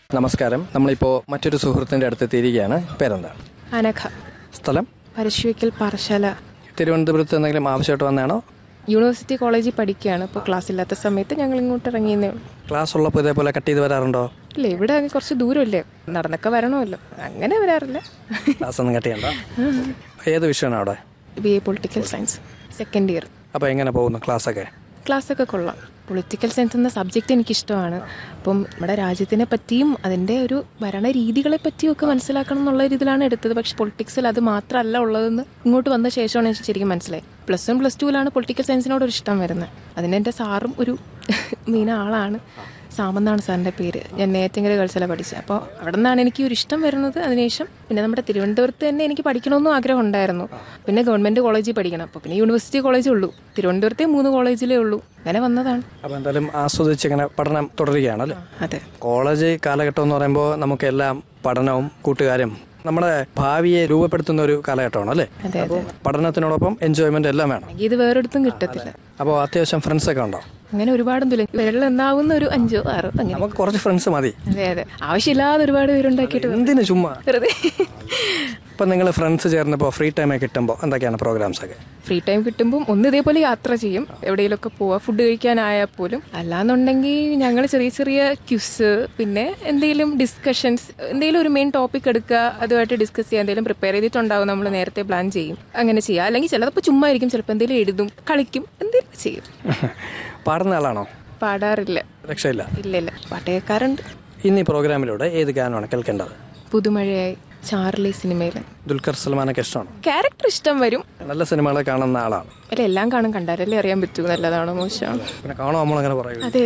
നമസ്കാരം നമ്മളിപ്പോൾ മറ്റൊരു സുഹൃത്തിൻ്റെ അടുത്ത് എത്തിയിരിക്കുകയാണ് പേരെന്താണ് അനഘ സ്ഥലം പരശുവയ്ക്കൽ പാറശാല തിരുവനന്തപുരത്ത് എന്തെങ്കിലും ആവശ്യമായിട്ട് വന്നതാണോ യൂണിവേഴ്സിറ്റി കോളേജിൽ പഠിക്കുകയാണ് ഇപ്പോൾ ക്ലാസ് ഇല്ലാത്ത സമയത്ത് ഞങ്ങൾ ഇങ്ങോട്ട് ഇറങ്ങിയെന്നേ ഉള്ളൂ ക്ലാസ് ഉള്ളപ്പോൾ ഇതേപോലെ കട്ട് ചെയ്ത് വരാറുണ്ടോ ഇല്ല ഇവിടെ അങ്ങ് കുറച്ച് ദൂരമല്ലേ നടന്നൊക്കെ വരണമല്ലോ അങ്ങനെ വരാറില്ല ക്ലാസ് ഒന്നും കട്ട് ചെയ്യണ്ട ഏത് വിഷയമാണ് അവിടെ B A political science second year അപ്പോൾ എങ്ങനെ പോകുന്നു ക്ലാസ്സൊക്കെ ക്ലാസ്സൊക്കെ കൊള്ളാം പൊളിറ്റിക്കൽ സയൻസ് എന്ന സബ്ജക്റ്റ് എനിക്കിഷ്ടമാണ് അപ്പം നമ്മുടെ രാജ്യത്തിനെ പറ്റിയും അതിൻ്റെ ഒരു ഭരണ രീതികളെ പറ്റിയും ഒക്കെ മനസ്സിലാക്കണം എന്നുള്ള ഒരു ഇതിലാണ് എടുത്തത് പക്ഷെ പൊളിറ്റിക്സിൽ അത് മാത്രമല്ല ഉള്ളതെന്ന് ഇങ്ങോട്ട് വന്ന ശേഷമാണ് എനിക്ക് ശരിക്കും മനസ്സിലായി പ്ലസ് വൺ പ്ലസ് ടുവിലാണ് പൊളിറ്റിക്കൽ സയൻസിനോട് ഒരു ഇഷ്ടം വരുന്നത് അതിന് എൻ്റെ സാറും ഒരു മെയിൻ ആളാണ് സാമെന്നാണ് സാറിൻ്റെ പേര് ഞാൻ നേറ്റങ്കര ഗേൾസിലാണ് പഠിച്ചത് അപ്പോൾ അവിടെ നിന്നാണ് എനിക്ക് ഒരു ഇഷ്ടം വരുന്നത് അതിനുശേഷം പിന്നെ നമ്മുടെ തിരുവനന്തപുരത്ത് തന്നെ എനിക്ക് പഠിക്കണമെന്നും ആഗ്രഹം ഉണ്ടായിരുന്നു പിന്നെ ഗവൺമെൻറ് കോളേജിൽ പഠിക്കണം അപ്പോൾ പിന്നെ യൂണിവേഴ്സിറ്റി കോളേജേ ഉള്ളൂ തിരുവനന്തപുരത്തെ മൂന്ന് കോളേജിലേ ഉള്ളൂ അങ്ങനെ വന്നതാണ് അപ്പോൾ എന്തായാലും ആസ്വദിച്ച് ഇങ്ങനെ പഠനം തുടരുകയാണ് അല്ലേ അതെ കോളേജ് കാലഘട്ടം എന്ന് പറയുമ്പോൾ നമുക്കെല്ലാം പഠനവും കൂട്ടുകാരും നമ്മുടെ ഭാവിയെ രൂപപ്പെടുത്തുന്ന ഒരു കാലഘട്ടമാണ് അല്ലേ അതെ അപ്പോൾ പഠനത്തിനോടൊപ്പം എൻജോയ്മെന്റ് എല്ലാം വേണം എനിക്ക് ഇത് വേറൊരിടത്തും കിട്ടത്തില്ല അപ്പോൾ അത്യാവശ്യം ഫ്രണ്ട്സൊക്കെ ഉണ്ടോ അങ്ങനെ ഒരുപാടൊന്നുമില്ല വെള്ളം എന്നാവുന്ന ഒരു അഞ്ചോ ആറോ അങ്ങനെ നമുക്ക് കുറച്ച് ഫ്രണ്ട്സ് മതി അതെ അതെ ആവശ്യമില്ലാതെ ഒരുപാട് പേരുണ്ടാക്കിയിട്ട് എന്തിനു ചുമ്മാ വെറുതെ ഇപ്പം നിങ്ങൾ ഫ്രണ്ട്സ് ചേർന്നപ്പോൾ ഫ്രീ ടൈം കിട്ടുമ്പോൾ എന്തൊക്കെയാണ് പ്രോഗ്രാംസ് ഒക്കെ ഫ്രീ ടൈം കിട്ടുമ്പം ഒന്ന് ഇതേപോലെ യാത്ര ചെയ്യും എവിടെയെങ്കിലുമൊക്കെ പോവാം ഫുഡ് കഴിക്കാനായാൽ അല്ലാന്നുണ്ടെങ്കിൽ ഞങ്ങൾ ചെറിയ ചെറിയ ക്യുസ് പിന്നെ എന്തെങ്കിലും ഡിസ്കഷൻസ് എന്തെങ്കിലും ഒരു മെയിൻ ടോപ്പിക് എടുക്കുക അതുമായിട്ട് ഡിസ്കസ് ചെയ്യുക എന്തെങ്കിലും പ്രിപ്പയർ ചെയ്തിട്ടുണ്ടാവും നമ്മൾ നേരത്തെ പ്ലാൻ ചെയ്യും അങ്ങനെ ചെയ്യുക അല്ലെങ്കിൽ ചിലപ്പോൾ ചുമ്മാ ആയിരിക്കും ചിലപ്പോൾ എന്തെങ്കിലും എഴുതും കളിക്കും എന്തെങ്കിലും ചെയ്യും പാടുന്ന ആളാണോ പാടാറില്ല രക്ഷയില്ല ഇല്ല ഇല്ല പാട്ട് കേൾക്കാറുണ്ട് ഇന്ന് ഈ പ്രോഗ്രാമിലൂടെ ഏത് ഗാനമാണ് കേൾക്കേണ്ടത് പുതുമഴയായി ചാർലി സിനിമയിൽ ദുൽഖർ സൽമാനൊക്കെ ഇഷ്ടമാണ് ക്യാരക്ടർ ഇഷ്ടം വരും നല്ല സിനിമകളെ കാണുന്ന ആളാണ് അല്ല എല്ലാം കാണും കണ്ടാലല്ലേ അറിയാൻ പറ്റൂ നല്ലതാണോ മോശമാണോ പിന്നെ കാണുമോ നമ്മളങ്ങനെ പറയൂ അതെ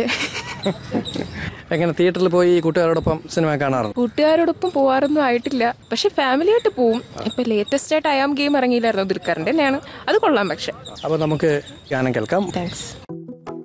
എങ്ങനെ തിയേറ്ററിൽ പോയി കൂട്ടുകാരോടൊപ്പം സിനിമ കാണാറുണ്ട് കൂട്ടുകാരോടൊപ്പം പോവാറൊന്നും ആയിട്ടില്ല പക്ഷെ ഫാമിലി ആയിട്ട് പോവും ഇപ്പൊ ലേറ്റസ്റ്റ് ആയിട്ട് അയാം ഗെയിം ഇറങ്ങിയില്ലായിരുന്നു ദുൽഖറിന്റെ തന്നെയാണ് അത് കൊള്ളാം പക്ഷെ അപ്പോൾ നമുക്ക് ഗാനം കേൾക്കാം താങ്ക്സ്